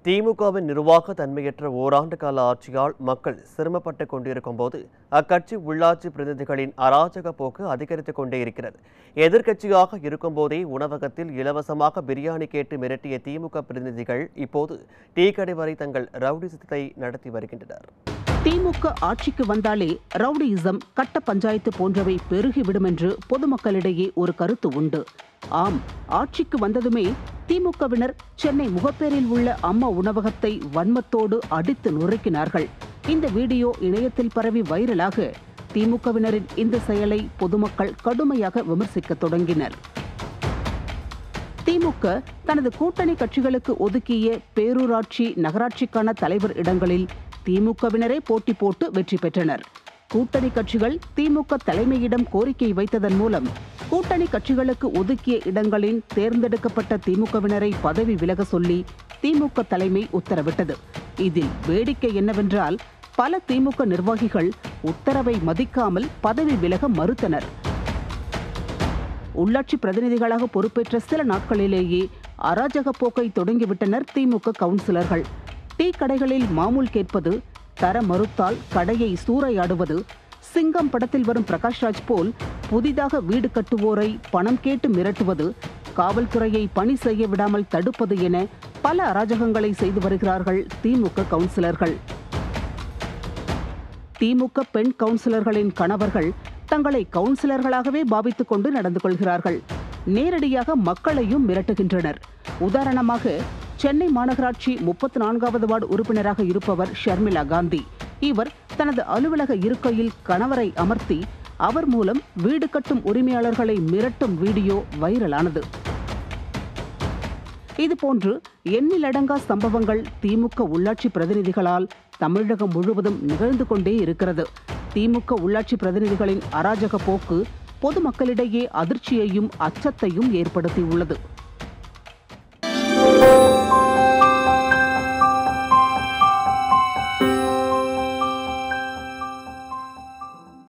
திமுகவின் நிர்வாக தன்மையற்ற ஓராண்டு கால ஆட்சியால் மக்கள் சிரமப்பட்டுக் கொண்டிருக்கும் போது அக்கட்சி உள்ளாட்சி பிரதிநிதிகளின் அராஜக போக்கு அதிகரித்துக் கொண்டே இருக்கிறது எதிர்க்கட்சியாக இருக்கும்போதே உணவகத்தில் இலவசமாக பிரியாணி கேட்டு மிரட்டிய திமுக பிரதிநிதிகள் இப்போது டீ கடை வரை தங்கள் ரவுடிசத்தை நடத்தி வருகின்றனர் திமுக ஆட்சிக்கு வந்தாலே ரவுடியிசம் கட்ட பஞ்சாயத்து போன்றவை பெருகிவிடும் என்று பொதுமக்களிடையே ஒரு கருத்து உண்டு ஆம் ஆட்சிக்கு வந்ததுமே திமுகவினர் சென்னை முகப்பேரில் உள்ள அம்மா உணவகத்தை வன்மத்தோடு அடித்து நொறுக்கினார்கள் இந்த வீடியோ இணையத்தில் பரவி வைரலாக திமுகவினரின் இந்த செயலை பொதுமக்கள் கடுமையாக விமர்சிக்கத் தொடங்கினர் திமுக தனது கூட்டணி கட்சிகளுக்கு ஒதுக்கிய பேரூராட்சி நகராட்சிக்கான தலைவர் இடங்களில் திமுகவினரே போட்டி போட்டு வெற்றி பெற்றனர் கூட்டணி கட்சிகள் திமுக தலைமையிடம் கோரிக்கை வைத்ததன் மூலம் கூட்டணி கட்சிகளுக்கு ஒதுக்கிய இடங்களின் தேர்ந்தெடுக்கப்பட்ட திமுகவினரை பதவி விலக சொல்லி திமுக தலைமை உத்தரவிட்டது இதில் வேடிக்கை என்னவென்றால் பல திமுக நிர்வாகிகள் உத்தரவை மதிக்காமல் பதவி விலக மறுத்தனர் உள்ளாட்சி பிரதிநிதிகளாக பொறுப்பேற்ற சில நாட்களிலேயே அராஜக போக்கை தொடங்கிவிட்டனர் திமுக கவுன்சிலர்கள் டீ கடைகளில் மாமூல் கேட்பது தர மறுத்தால் கடையை சூறையாடுவது சிங்கம் படத்தில் வரும் பிரகாஷ்ராஜ் போல் புதிதாக வீடு கட்டுவோரை பணம் கேட்டு மிரட்டுவது காவல்துறையை பணி செய்ய விடாமல் தடுப்பது என பல அராஜகங்களை செய்து வருகிறார்கள் திமுக கவுன்சிலர்கள் திமுக பெண் கவுன்சிலர்களின் கணவர்கள் தங்களை கவுன்சிலர்களாகவே பாவித்துக் கொண்டு நடந்து கொள்கிறார்கள் நேரடியாக மக்களையும் மிரட்டுகின்றனர் உதாரணமாக சென்னை மாநகராட்சி முப்பத்தி நான்காவது வார்டு உறுப்பினராக இருப்பவர் ஷர்மிளா காந்தி இவர் தனது அலுவலக இருக்கையில் கணவரை அமர்த்தி அவர் மூலம் வீடு கட்டும் உரிமையாளர்களை மிரட்டும் வீடியோ வைரலானது இதுபோன்று எண்ணிலடங்கா சம்பவங்கள் திமுக உள்ளாட்சி பிரதிநிதிகளால் தமிழகம் முழுவதும் நிகழ்ந்து கொண்டே இருக்கிறது திமுக உள்ளாட்சி பிரதிநிதிகளின் அராஜக போக்கு பொதுமக்களிடையே அதிர்ச்சியையும் அச்சத்தையும் ஏற்படுத்தியுள்ளது